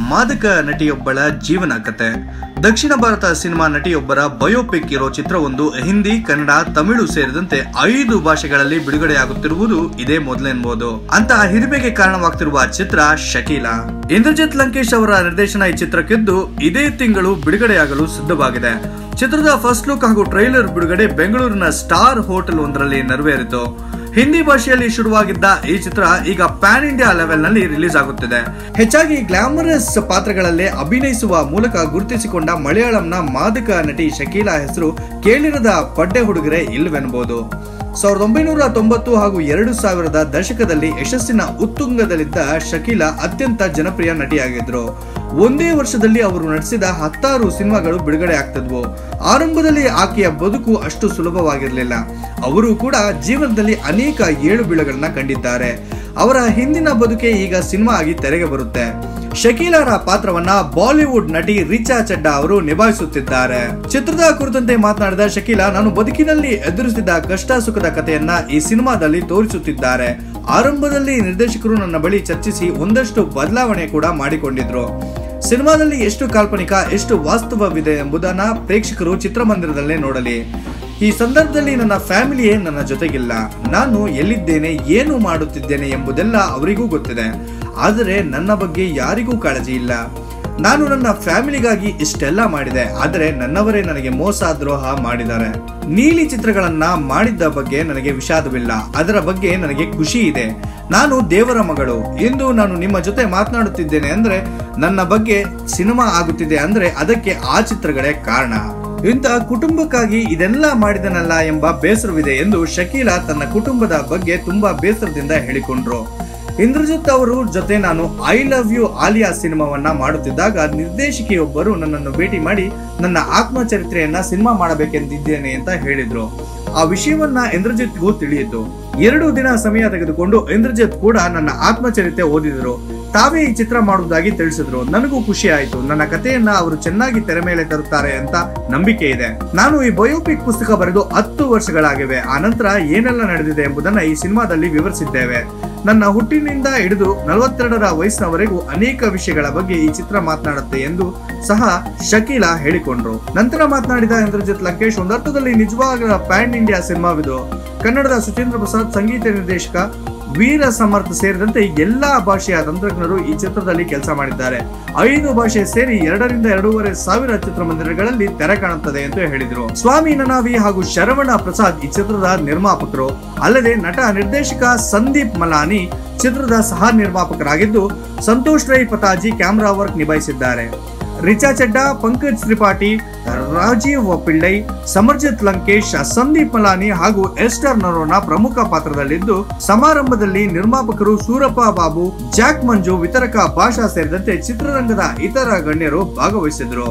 ಮಾದಕ ನಟಿಯೊಬ್ಬಳ ಜೀವನ ಕತೆ ದಕ್ಷಿಣ ಭಾರತ ಸಿನಿಮಾ ನಟಿಯೊಬ್ಬರ ಬಯೋಪಿಕ್ ಇರೋ ಚಿತ್ರವೊಂದು ಹಿಂದಿ ಕನ್ನಡ ತಮಿಳು ಸೇರಿದಂತೆ ಐದು ಭಾಷೆಗಳಲ್ಲಿ ಬಿಡುಗಡೆಯಾಗುತ್ತಿರುವುದು ಇದೇ ಮೊದಲೆನ್ಬಹುದು ಅಂತಹ ಹಿರಿಮೆಗೆ ಕಾರಣವಾಗ್ತಿರುವ ಚಿತ್ರ ಶಕೀಲಾ ಇಂದ್ರಜಿತ್ ಲಂಕೇಶ್ ಅವರ ನಿರ್ದೇಶನ ಈ ಚಿತ್ರಕ್ಕಿದ್ದು ಇದೇ ತಿಂಗಳು ಬಿಡುಗಡೆಯಾಗಲು ಸಿದ್ಧವಾಗಿದೆ ಚಿತ್ರದ ಫಸ್ಟ್ ಲುಕ್ ಹಾಗೂ ಟ್ರೈಲರ್ ಬಿಡುಗಡೆ ಬೆಂಗಳೂರಿನ ಸ್ಟಾರ್ ಹೋಟೆಲ್ ಒಂದರಲ್ಲಿ ನೆರವೇರಿತು ಹಿಂದಿ ಭಾಷೆಯಲ್ಲಿ ಶುರುವಾಗಿದ್ದ ಈ ಚಿತ್ರ ಈಗ ಪ್ಯಾನ್ ಇಂಡಿಯಾ ಲೆವೆಲ್ ನಲ್ಲಿ ರಿಲೀಸ್ ಆಗುತ್ತಿದೆ ಹೆಚ್ಚಾಗಿ ಗ್ಲಾಮರಸ್ ಪಾತ್ರಗಳಲ್ಲೇ ಅಭಿನಯಿಸುವ ಮೂಲಕ ಗುರುತಿಸಿಕೊಂಡ ಮಲಯಾಳಂನ ಮಾದಕ ನಟಿ ಶಕೀಲಾ ಹೆಸರು ಕೇಳಿರದ ಪಡ್ಡೆ ಹುಡುಗರೆ ಇಲ್ವೆನ್ಬಹುದು ಸಾವಿರದ ಒಂಬೈನೂರ ತೊಂಬತ್ತು ಹಾಗೂ ಎರಡು ಸಾವಿರದ ದಶಕದಲ್ಲಿ ಯಶಸ್ಸಿನ ಉತ್ತುಂಗದಲ್ಲಿದ್ದ ಶಕೀಲಾ ಅತ್ಯಂತ ಜನಪ್ರಿಯ ನಟಿಯಾಗಿದ್ರು ಒಂದೇ ವರ್ಷದಲ್ಲಿ ಅವರು ನಟಿಸಿದ ಹತ್ತಾರು ಸಿನಿಮಾಗಳು ಬಿಡುಗಡೆ ಆಗ್ತಿದ್ವು ಆರಂಭದಲ್ಲಿ ಆಕೆಯ ಬದುಕು ಅಷ್ಟು ಸುಲಭವಾಗಿರಲಿಲ್ಲ ಅವರು ಕೂಡ ಜೀವನದಲ್ಲಿ ಅನೇಕ ಏಳು ಬೀಳುಗಳನ್ನ ಕಂಡಿದ್ದಾರೆ ಅವರ ಹಿಂದಿನ ಬದುಕೆ ಈಗ ಸಿನಿಮಾ ಆಗಿ ತೆರೆಗೆ ಬರುತ್ತೆ ಶಕೀಲಾರ ಪಾತ್ರವನ್ನ ಬಾಲಿವುಡ್ ನಟಿ ರಿಚಾ ಚಡ್ಡಾ ಅವರು ನಿಭಾಯಿಸುತ್ತಿದ್ದಾರೆ ಚಿತ್ರದ ಕುರಿತಂತೆ ಮಾತನಾಡಿದ ಶಕೀಲಾ ನಾನು ಬದುಕಿನಲ್ಲಿ ಎದುರಿಸಿದ ಕಷ್ಟ ಸುಖದ ಕಥೆಯನ್ನ ಈ ಸಿನಿಮಾದಲ್ಲಿ ತೋರಿಸುತ್ತಿದ್ದಾರೆ ಆರಂಭದಲ್ಲಿ ನಿರ್ದೇಶಕರು ನನ್ನ ಬಳಿ ಚರ್ಚಿಸಿ ಒಂದಷ್ಟು ಬದಲಾವಣೆ ಕೂಡ ಮಾಡಿಕೊಂಡಿದ್ರು ಸಿನಿಮಾದಲ್ಲಿ ಎಷ್ಟು ಕಾಲ್ಪನಿಕ ಎಷ್ಟು ವಾಸ್ತವವಿದೆ ಎಂಬುದನ್ನ ಪ್ರೇಕ್ಷಕರು ಚಿತ್ರಮಂದಿರದಲ್ಲೇ ನೋಡಲಿ ಈ ಸಂದರ್ಭದಲ್ಲಿ ನನ್ನ ಫ್ಯಾಮಿಲಿಯೇ ನನ್ನ ಜೊತೆಗಿಲ್ಲ ನಾನು ಎಲ್ಲಿದ್ದೇನೆ ಏನು ಮಾಡುತ್ತಿದ್ದೇನೆ ಎಂಬುದೆಲ್ಲ ಅವರಿಗೂ ಗೊತ್ತಿದೆ ಆದರೆ ನನ್ನ ಬಗ್ಗೆ ಯಾರಿಗೂ ಕಾಳಜಿ ಇಲ್ಲ ನಾನು ನನ್ನ ಫ್ಯಾಮಿಲಿಗಾಗಿ ಇಷ್ಟೆಲ್ಲ ಮಾಡಿದೆ ಆದರೆ ನನ್ನವರೇ ನನಗೆ ಮೋಸ ದ್ರೋಹ ಮಾಡಿದ್ದಾರೆ ನೀಲಿ ಚಿತ್ರಗಳನ್ನ ಮಾಡಿದ್ದ ಬಗ್ಗೆ ನನಗೆ ವಿಷಾದವಿಲ್ಲ ಅದರ ಬಗ್ಗೆ ನನಗೆ ಖುಷಿ ಇದೆ ನಾನು ದೇವರ ಮಗಳು ಇಂದು ನಾನು ನಿಮ್ಮ ಜೊತೆ ಮಾತನಾಡುತ್ತಿದ್ದೇನೆ ಅಂದ್ರೆ ನನ್ನ ಬಗ್ಗೆ ಸಿನಿಮಾ ಆಗುತ್ತಿದೆ ಅಂದ್ರೆ ಅದಕ್ಕೆ ಆ ಚಿತ್ರಗಳೇ ಕಾರಣ ಇಂತಹ ಕುಟುಂಬಕ್ಕಾಗಿ ಇದೆಲ್ಲ ಮಾಡಿದನಲ್ಲ ಎಂಬ ಬೇಸರವಿದೆ ಎಂದು ಶಕೀಲಾ ತನ್ನ ಕುಟುಂಬದ ಬಗ್ಗೆ ತುಂಬಾ ಬೇಸರದಿಂದ ಹೇಳಿಕೊಂಡ್ರು ಇಂದ್ರಜಿತ್ ಅವರು ಜೊತೆ ನಾನು ಐ ಲವ್ ಯು ಆಲಿಯಾ ಸಿನಿಮಾವನ್ನ ಮಾಡುತ್ತಿದ್ದಾಗ ನಿರ್ದೇಶಕಿಯೊಬ್ಬರು ನನ್ನನ್ನು ಭೇಟಿ ಮಾಡಿ ನನ್ನ ಆತ್ಮಚರಿತ್ರೆಯನ್ನ ಸಿನಿಮಾ ಮಾಡಬೇಕೆಂದಿದ್ದೇನೆ ಅಂತ ಹೇಳಿದ್ರು ಆ ವಿಷಯವನ್ನ ಇಂದ್ರಜಿತ್ಗೂ ತಿಳಿಯಿತು ಎರಡು ದಿನ ಸಮಯ ತೆಗೆದುಕೊಂಡು ಇಂದ್ರಜಿತ್ ಕೂಡ ನನ್ನ ಆತ್ಮಚರಿತ್ರೆ ಓದಿದರು ತಾವೇ ಈ ಚಿತ್ರ ಮಾಡುವುದಾಗಿ ತಿಳಿಸಿದ್ರು ನನಗೂ ಖುಷಿ ಆಯ್ತು ನನ್ನ ಕಥೆಯನ್ನ ಅವರು ಚೆನ್ನಾಗಿ ತೆರೆ ಮೇಲೆ ತರುತ್ತಾರೆ ಅಂತ ನಂಬಿಕೆ ಇದೆ ನಾನು ಈ ಬಯೋಪಿಕ್ ಪುಸ್ತಕ ಬರೆದು ಹತ್ತು ವರ್ಷಗಳಾಗಿವೆ ಆ ನಂತರ ಏನೆಲ್ಲ ನಡೆದಿದೆ ಎಂಬುದನ್ನ ಈ ಸಿನಿಮಾದಲ್ಲಿ ವಿವರಿಸಿದ್ದೇವೆ ನನ್ನ ಹುಟ್ಟಿನಿಂದ ಹಿಡಿದು ನಲವತ್ತೆರಡರ ವಯಸ್ಸಿನವರೆಗೂ ಅನೇಕ ವಿಷಯಗಳ ಬಗ್ಗೆ ಈ ಚಿತ್ರ ಮಾತನಾಡುತ್ತೆ ಎಂದು ಸಹ ಶಕೀಲಾ ಹೇಳಿಕೊಂಡ್ರು ನಂತರ ಮಾತನಾಡಿದ ಇಂದ್ರಜಿತ್ ಲಂಕೇಶ್ ಒಂದರ್ಥದಲ್ಲಿ ನಿಜವಾದ ಪ್ಯಾನ್ ಇಂಡಿಯಾ ಸಿನಿಮಾವಿದು ಕನ್ನಡದ ಸುಚೇಂದ್ರ ಪ್ರಸಾದ್ ಸಂಗೀತ ನಿರ್ದೇಶಕ ವೀರ ಸಮರ್ಥ ಸೇರಿದಂತೆ ಎಲ್ಲಾ ಭಾಷೆಯ ತಂತ್ರಜ್ಞರು ಈ ಚಿತ್ರದಲ್ಲಿ ಕೆಲಸ ಮಾಡಿದ್ದಾರೆ ಐದು ಭಾಷೆ ಸೇರಿ ಎರಡರಿಂದ ಎರಡೂವರೆ ಸಾವಿರ ಚಿತ್ರಮಂದಿರಗಳಲ್ಲಿ ತೆರೆ ಕಾಣುತ್ತದೆ ಎಂದು ಹೇಳಿದರು ಸ್ವಾಮಿ ನನಾವಿ ಹಾಗೂ ಶರವಣ ಪ್ರಸಾದ್ ಈ ಚಿತ್ರದ ನಿರ್ಮಾಪಕರು ಅಲ್ಲದೆ ನಟ ನಿರ್ದೇಶಕ ಸಂದೀಪ್ ಮಲಾನಿ ಚಿತ್ರದ ಸಹ ನಿರ್ಮಾಪಕರಾಗಿದ್ದು ಸಂತೋಷ್ ರೈ ಪತಾಜಿ ಕ್ಯಾಮ್ರಾ ವರ್ಕ್ ನಿಭಾಯಿಸಿದ್ದಾರೆ ರಿಚಾ ಚಡ್ಡಾ ಪಂಕಜ್ ತ್ರಿಪಾಠಿ ರಾಜೀವ್ ಪಿಳ್ಳೈ ಸಮರ್ಜಿತ್ ಲಂಕೇಶ್ ಸಂದೀಪ್ ಮಲಾನಿ ಹಾಗೂ ಎಸ್ಟರ್ ನರೋನಾ ಪ್ರಮುಖ ಪಾತ್ರದಲ್ಲಿದ್ದು ಸಮಾರಂಭದಲ್ಲಿ ನಿರ್ಮಾಪಕರು ಸೂರಪ್ಪ ಬಾಬು ಜಾಕ್ ಮಂಜು ವಿತರಕ ಭಾಷಾ ಸೇರಿದಂತೆ ಚಿತ್ರರಂಗದ ಇತರ ಗಣ್ಯರು ಭಾಗವಹಿಸಿದ್ರು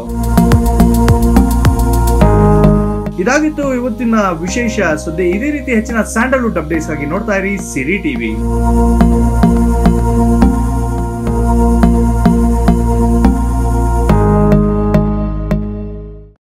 ಇದಾಗಿತ್ತು ಇವತ್ತಿನ ವಿಶೇಷ ಸುದ್ದಿ ಇದೇ ರೀತಿ ಹೆಚ್ಚಿನ ಸ್ಯಾಂಡಲ್ವುಡ್ ಅಪ್ಡೇಟ್ಸ್ ಆಗಿ ನೋಡ್ತಾ ಇರಿ ಸಿರಿ ಟಿವಿ